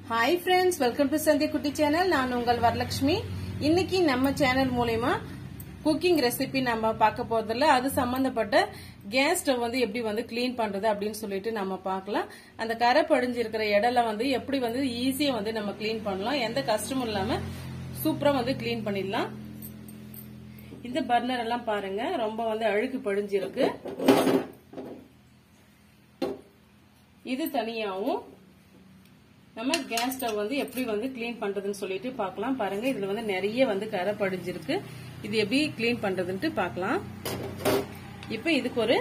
hi friends welcome to சந்தி குட்டி channel நான் உங்கள் வரலட்சுமி இன்னைக்கு நம்ம சேனல் மூலயமா குக்கிங் ரெசிபி நம்ம பார்க்க போறதில்ல அது சம்பந்தப்பட்ட கேஸ் ஸ்டவ் வந்து எப்படி வந்து க்ளீன் பண்றது அப்படின்னு சொல்லிட்டு நம்ம பார்க்கலாம் அந்த கரை படிஞ்சு இருக்கிற இடம்லாம் வந்து எப்படி வந்து ஈஸியா வந்து நம்ம க்ளீன் பண்ணலாம் எந்த கஷ்டமும் இல்லாம சூப்பரா வந்து க்ளீன் பண்ணிடலாம் இந்த பர்னர் எல்லாம் பாருங்க ரொம்ப வந்து அழுக்கு படிஞ்சிருக்கு இது தனியாவும் நம்ம கேஸ் ஸ்டவ் வந்து எப்படி வந்து க்ளீன் பண்றதுன்னு சொல்லிட்டு பார்க்கலாம் பாருங்க இதுல வந்து நிறைய வந்து கரை படிஞ்சிருக்கு இது எப்படி க்ளீன் பண்றதுன்ட்டு பார்க்கலாம் இப்போ இதுக்கு ஒரு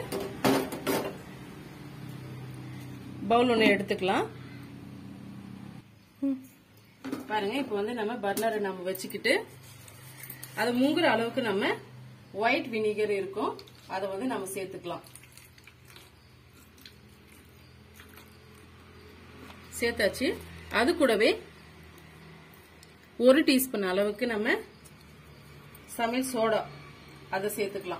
பவுல் ஒன்று எடுத்துக்கலாம் பாருங்க இப்போ வந்து நம்ம பர்னரை நம்ம வச்சுக்கிட்டு அது முங்குற அளவுக்கு நம்ம ஒயிட் வினிகர் இருக்கும் அதை வந்து நம்ம சேர்த்துக்கலாம் சேர்த்தாச்சு அது கூடவே ஒரு டீஸ்பூன் அளவுக்கு நம்ம சமையல் சோடா அதை சேர்த்துக்கலாம்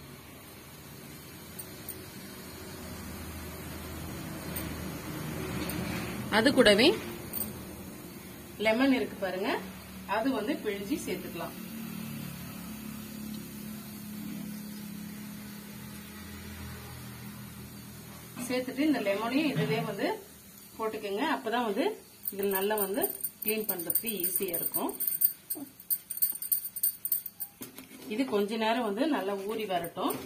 அது கூடவே லெமன் இருக்கு பாருங்க அது வந்து பிழிஞ்சி சேர்த்துக்கலாம் சேர்த்துட்டு இந்த லெமனையும் இதுலயே வந்து போட்டுக்கோங்க அப்பதான் வந்து இதில் நல்லா வந்து கிளீன் பண்றதுக்கு ஈஸியா இருக்கும் இது கொஞ்ச நேரம் வந்து நல்லா ஊறி வரட்டும்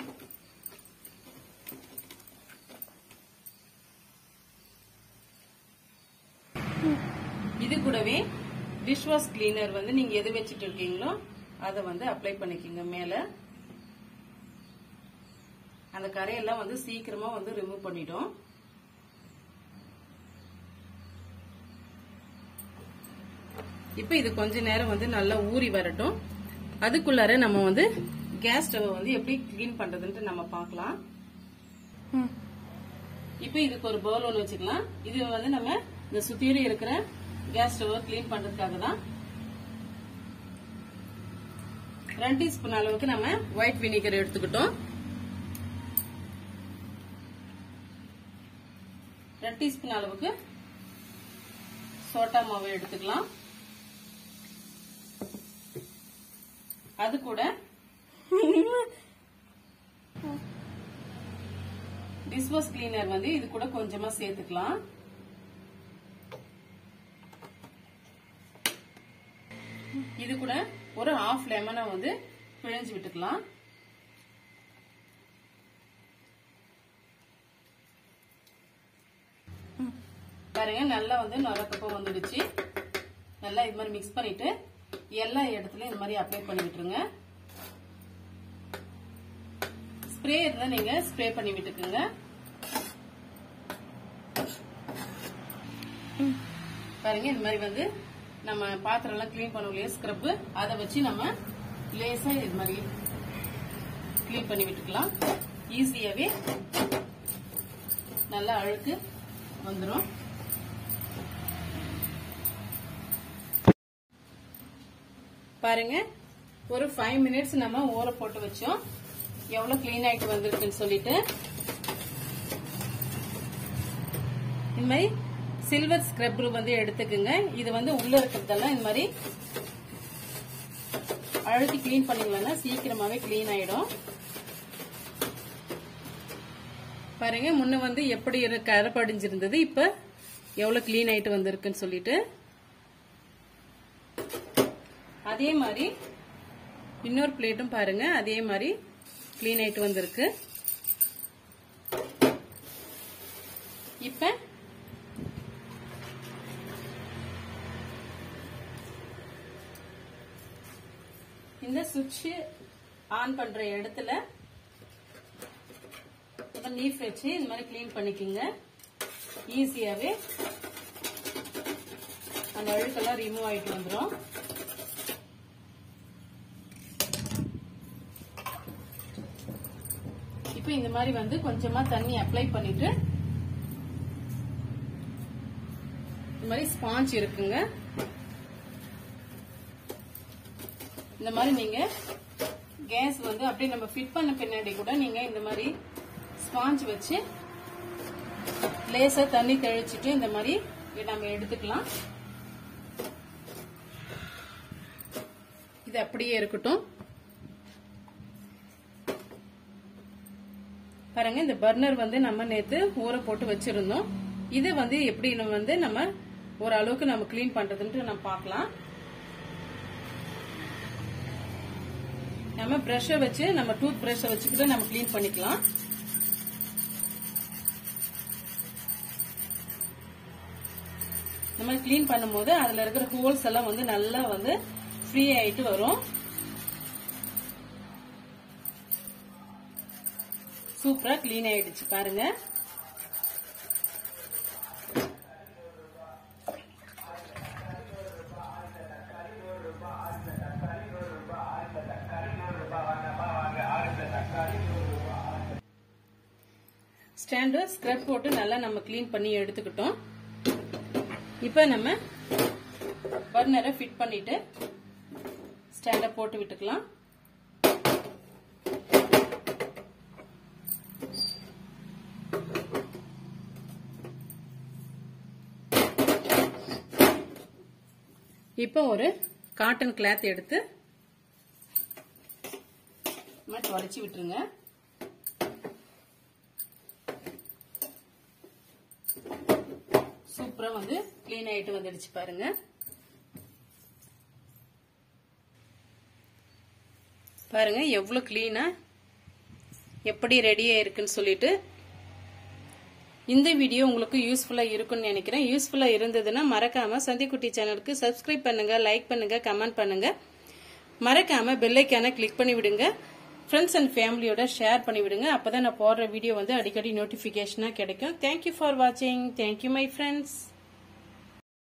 இது கூடவே டிஷ் வாஷ் கிளீனர் வந்து நீங்க எது வச்சுட்டு இருக்கீங்களோ அதை வந்து அப்ளை பண்ணிக்கோங்க மேல அந்த கரையெல்லாம் வந்து சீக்கிரமா வந்து ரிமூவ் பண்ணிடும் இப்ப இது கொஞ்ச நேரம் வந்து நல்லா ஊறி வரட்டும் அதுக்குள்ளார நம்ம வந்து கேஸ் ஸ்டவ் வந்து எப்படி கிளீன் பண்றதுன்ட்டு நம்ம பார்க்கலாம் இப்ப இதுக்கு ஒரு பவுல் ஒன்று வச்சுக்கலாம் இது வந்து நம்ம இந்த சுத்தியில இருக்கிற கேஸ் ஸ்டவ் கிளீன் பண்றதுக்காக தான் ரெண்டு டீஸ்பூன் அளவுக்கு நம்ம ஒயிட் வினிகர் எடுத்துக்கிட்டோம் ரெண்டு டீஸ்பூன் அளவுக்கு சோட்டா மாவு எடுத்துக்கலாம் அது கூட டிஷ்வாஷ் கிளீனர் வந்து இது கூட கொஞ்சமா சேர்த்துக்கலாம் இது கூட ஒரு ஹாஃப் லெமனை வந்து பிழிஞ்சு விட்டுக்கலாம் பாருங்க நல்லா வந்து நொரக்கப்போ வந்துடுச்சு நல்லா இது மாதிரி மிக்ஸ் பண்ணிட்டு எல்லா இடத்துலயும் இந்த மாதிரி அப்ளை பண்ணி விட்டுருங்க ஸ்ப்ரே இருந்தா நீங்க ஸ்ப்ரே பண்ணி விட்டுக்குங்க பாருங்க இந்த மாதிரி வந்து நம்ம பாத்திரம் எல்லாம் கிளீன் பண்ணுவோம் இல்லையா ஸ்க்ரப் அதை வச்சு நம்ம லேசா இது மாதிரி கிளீன் பண்ணி விட்டுக்கலாம் ஈஸியாவே நல்லா அழுக்கு வந்துடும் பாருங்க ஒரு ஃபைவ் மினிட்ஸ் நம்ம ஊற போட்டு வச்சோம் எவ்வளவு கிளீன் ஆயிட்டு வந்திருக்குன்னு சொல்லிட்டு இந்த மாதிரி சில்வர் ஸ்க்ரப்பர் வந்து எடுத்துக்குங்க இது வந்து உள்ள இருக்கிறதெல்லாம் இந்த மாதிரி அழுத்தி கிளீன் பண்ணிங்களா சீக்கிரமாவே கிளீன் ஆயிடும் பாருங்க முன்ன வந்து எப்படி கரை படிஞ்சிருந்தது இப்ப எவ்வளவு கிளீன் ஆயிட்டு வந்திருக்குன்னு சொல்லிட்டு அதே மாதிரி இன்னொரு பிளேட்டும் பாருங்க அதே மாதிரி கிளீன் ஆயிட்டு வந்திருக்கு இப்ப இந்த சுவிட்ச் ஆன் பண்ற இடத்துல லீஃப் வச்சு இந்த மாதிரி கிளீன் பண்ணிக்கோங்க ஈஸியாவே அந்த அழுக்கெல்லாம் ரிமூவ் ஆயிட்டு வந்துடும் இப்போ இந்த மாதிரி வந்து கொஞ்சமா தண்ணி அப்ளை பண்ணிட்டு இந்த மாதிரி ஸ்பாஞ்ச் இருக்குங்க இந்த மாதிரி நீங்க கேஸ் வந்து அப்படியே நம்ம ஃபிட் பண்ண பின்னாடி கூட நீங்க இந்த மாதிரி ஸ்பாஞ்ச் வச்சு லேசா தண்ணி தெளிச்சிட்டு இந்த மாதிரி நம்ம எடுத்துக்கலாம் இது அப்படியே இருக்கட்டும் பாருங்க இந்த பர்னர் வந்து நம்ம நேத்து ஊற போட்டு வச்சிருந்தோம் இது வந்து எப்படி நம்ம வந்து நம்ம ஓரளவுக்கு நம்ம க்ளீன் பண்றதுன்ட்டு நம்ம பார்க்கலாம் நம்ம பிரஷ வச்சு நம்ம டூத் பிரஷ வச்சுக்கிட்டு நம்ம க்ளீன் பண்ணிக்கலாம் நம்ம க்ளீன் பண்ணும்போது அதுல இருக்கிற ஹோல்ஸ் எல்லாம் வந்து நல்லா வந்து ஃப்ரீ ஆயிட்டு வரும் சூப்பரா க்ளீன் ஆயிடுச்சு பாருங்க ஸ்டாண்டு ஸ்க்ரப் போட்டு நல்லா நம்ம க்ளீன் பண்ணி எடுத்துக்கிட்டோம் இப்போ நம்ம பர்னரை ஃபிட் பண்ணிட்டு ஸ்டாண்டை போட்டு விட்டுக்கலாம் இப்போ ஒரு காட்டன் கிளாத் எடுத்து தொடச்சி விட்டுருங்க சூப்பரா வந்து கிளீன் ஆயிட்டு வந்துடுச்சு பாருங்க பாருங்க எவ்வளவு கிளீனா எப்படி ரெடியா இருக்குன்னு சொல்லிட்டு இந்த வீடியோ உங்களுக்கு யூஸ்ஃபுல்லா இருக்கும்னு நினைக்கிறேன் யூஸ்ஃபுல்லா இருந்ததுன்னா மறக்காம சந்திக்குட்டி சேனலுக்கு சப்ஸ்கிரைப் பண்ணுங்க லைக் பண்ணுங்க கமெண்ட் பண்ணுங்க மறக்காம பெல்லைக்கான கிளிக் பண்ணி விடுங்க ஃப்ரெண்ட்ஸ் அண்ட் ஃபேமிலியோட ஷேர் பண்ணி விடுங்க அப்பதான் நான் போடுற வீடியோ வந்து அடிக்கடி நோட்டிபிகேஷனா கிடைக்கும் தேங்க்யூ ஃபார் வாட்சிங் தேங்க்யூ மை ஃப்ரெண்ட்ஸ்